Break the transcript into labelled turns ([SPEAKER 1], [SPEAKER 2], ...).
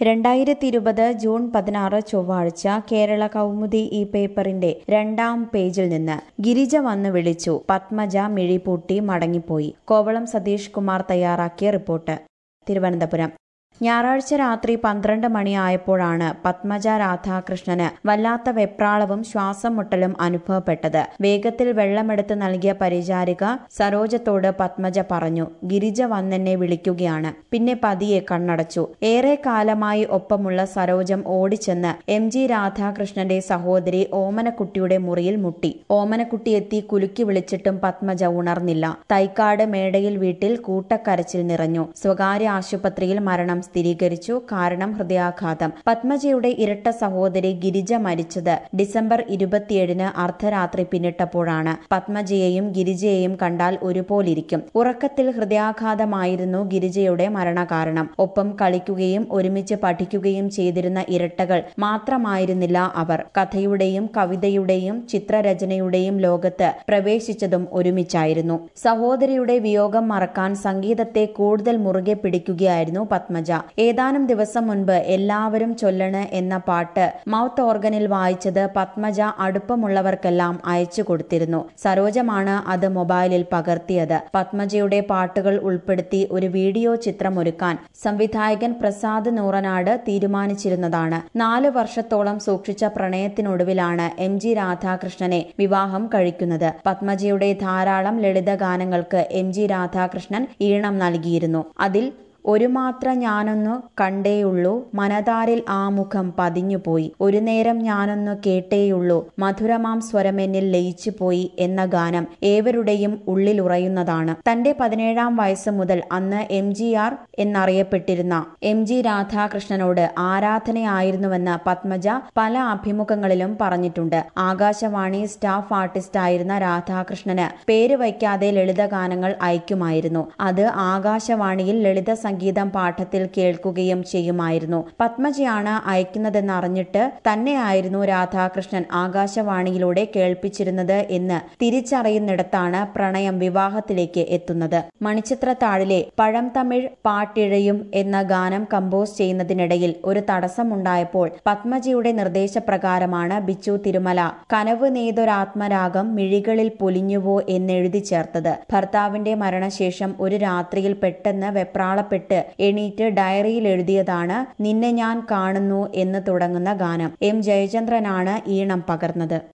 [SPEAKER 1] രണ്ടായിരത്തി ഇരുപത് ജൂൺ പതിനാറ് ചൊവ്വാഴ്ച കേരള കൗമുദി ഈ പേപ്പറിന്റെ രണ്ടാം പേജിൽ നിന്ന് ഗിരിജ വന്ന് വിളിച്ചു പത്മജ മിഴിപൂട്ടി മടങ്ങിപ്പോയി കോവളം സതീഷ് കുമാർ തയ്യാറാക്കിയ റിപ്പോർട്ട് തിരുവനന്തപുരം ഞായറാഴ്ച രാത്രി പന്ത്രണ്ട് മണിയായപ്പോഴാണ് പത്മജ രാധാകൃഷ്ണന് വല്ലാത്ത വെപ്രാളവും ശ്വാസം മുട്ടലും അനുഭവപ്പെട്ടത് വേഗത്തിൽ വെള്ളമെടുത്ത് നൽകിയ പരിചാരിക സരോജത്തോട് പത്മജ പറഞ്ഞു ഗിരിജ വന്നെന്നെ വിളിക്കുകയാണ് പിന്നെ പതിയെ കണ്ണടച്ചു ഏറെ കാലമായി ഒപ്പമുള്ള സരോജം ഓടിച്ചെന്ന് എം ജി രാധാകൃഷ്ണന്റെ സഹോദരി ഓമനക്കുട്ടിയുടെ മുറിയിൽ മുട്ടി ഓമനക്കുട്ടി എത്തി കുലുക്കി വിളിച്ചിട്ടും പത്മജ ഉണർന്നില്ല തൈക്കാട് മേടയിൽ വീട്ടിൽ കൂട്ടക്കരച്ചിൽ നിറഞ്ഞു സ്വകാര്യ ആശുപത്രിയിൽ മരണം സ്ഥിരീകരിച്ചു കാരണം ഹൃദയാഘാതം പത്മജയുടെ ഇരട്ട സഹോദരി ഗിരിജ മരിച്ചത് ഡിസംബർ ഇരുപത്തിയേഴിന് അർദ്ധരാത്രി പിന്നിട്ടപ്പോഴാണ് പത്മജയെയും ഗിരിജയെയും കണ്ടാൽ ഒരുപോലിരിക്കും ഉറക്കത്തിൽ ഹൃദയാഘാതമായിരുന്നു ഗിരിജയുടെ മരണകാരണം ഒപ്പം കളിക്കുകയും ഒരുമിച്ച് പഠിക്കുകയും ചെയ്തിരുന്ന ഇരട്ടകൾ മാത്രമായിരുന്നില്ല അവർ കഥയുടെയും കവിതയുടെയും ചിത്രരചനയുടെയും ലോകത്ത് പ്രവേശിച്ചതും ഒരുമിച്ചായിരുന്നു സഹോദരിയുടെ വിയോഗം മറക്കാൻ സംഗീതത്തെ കൂടുതൽ മുറുകെ പിടിക്കുകയായിരുന്നു പത്മജ ഏതാനും ദിവസം മുൻപ് എല്ലാവരും ചൊല്ലണ് എന്ന പാട്ട് മൗത്ത് ഓർഗനിൽ വായിച്ചത് പത്മജ അടുപ്പമുള്ളവർക്കെല്ലാം അയച്ചു കൊടുത്തിരുന്നു സരോജമാണ് അത് മൊബൈലിൽ പകർത്തിയത് പത്മജയുടെ പാട്ടുകൾ ഉൾപ്പെടുത്തി ഒരു വീഡിയോ ചിത്രമൊരുക്കാൻ സംവിധായകൻ പ്രസാദ് നൂറനാട് തീരുമാനിച്ചിരുന്നതാണ് നാല് വർഷത്തോളം സൂക്ഷിച്ച പ്രണയത്തിനൊടുവിലാണ് എം ജി രാധാകൃഷ്ണനെ വിവാഹം കഴിക്കുന്നത് പത്മജയുടെ ധാരാളം ലളിതഗാനങ്ങൾക്ക് എം ജി രാധാകൃഷ്ണൻ ഈണം നൽകിയിരുന്നു അതിൽ ഒരു മാത്ര ഞാനൊന്നു കണ്ടേയുള്ളൂ മനതാരിൽ ആ മുഖം പതിഞ്ഞുപോയി ഒരു നേരം ഞാനൊന്നു കേട്ടേയുള്ളൂ മധുരമാം സ്വരമെന്നിൽ ലയിച്ചുപോയി എന്ന ഗാനം ഏവരുടെയും ഉള്ളിലുറയുന്നതാണ് തന്റെ പതിനേഴാം വയസ്സ് മുതൽ അന്ന് എം ജി ആർ എന്നറിയപ്പെട്ടിരുന്ന എം ജി രാധാകൃഷ്ണനോട് ആരാധനയായിരുന്നുവെന്ന് പത്മജ പല അഭിമുഖങ്ങളിലും പറഞ്ഞിട്ടുണ്ട് ആകാശവാണി സ്റ്റാഫ് ആർട്ടിസ്റ്റായിരുന്ന രാധാകൃഷ്ണന് പേര് വയ്ക്കാതെ ലളിതഗാനങ്ങൾ അയക്കുമായിരുന്നു അത് ആകാശവാണിയിൽ ലളിത സംഗീതം പാഠത്തിൽ കേൾക്കുകയും ചെയ്യുമായിരുന്നു പത്മജയാണ് അയക്കുന്നതെന്ന് അറിഞ്ഞിട്ട് തന്നെയായിരുന്നു രാധാകൃഷ്ണൻ ആകാശവാണിയിലൂടെ കേൾപ്പിച്ചിരുന്നത് എന്ന് തിരിച്ചറിയുന്നിടത്താണ് പ്രണയം വിവാഹത്തിലേക്ക് എത്തുന്നത് മണിച്ചിത്രത്താഴിലെ പഴം തമിഴ് പാട്ടിഴയും എന്ന ഗാനം കമ്പോസ് ചെയ്യുന്നതിനിടയിൽ ഒരു തടസ്സമുണ്ടായപ്പോൾ പത്മജിയുടെ നിർദ്ദേശപ്രകാരമാണ് ബിച്ചു തിരുമല കനവ് നെയ്തൊരാത്മരാഗം മിഴികളിൽ പൊലിഞ്ഞുവോ എന്നെഴുതി ചേർത്തത് ഭർത്താവിന്റെ മരണശേഷം ഒരു രാത്രിയിൽ പെട്ടെന്ന് വെപ്രാളപ്പെട്ട് എണീറ്റ് ഡയറിയിൽ എഴുതിയതാണ് നിന്നെ ഞാൻ കാണുന്നു എന്ന് തുടങ്ങുന്ന ഗാനം എം ജയചന്ദ്രനാണ് ഈണം പകർന്നത്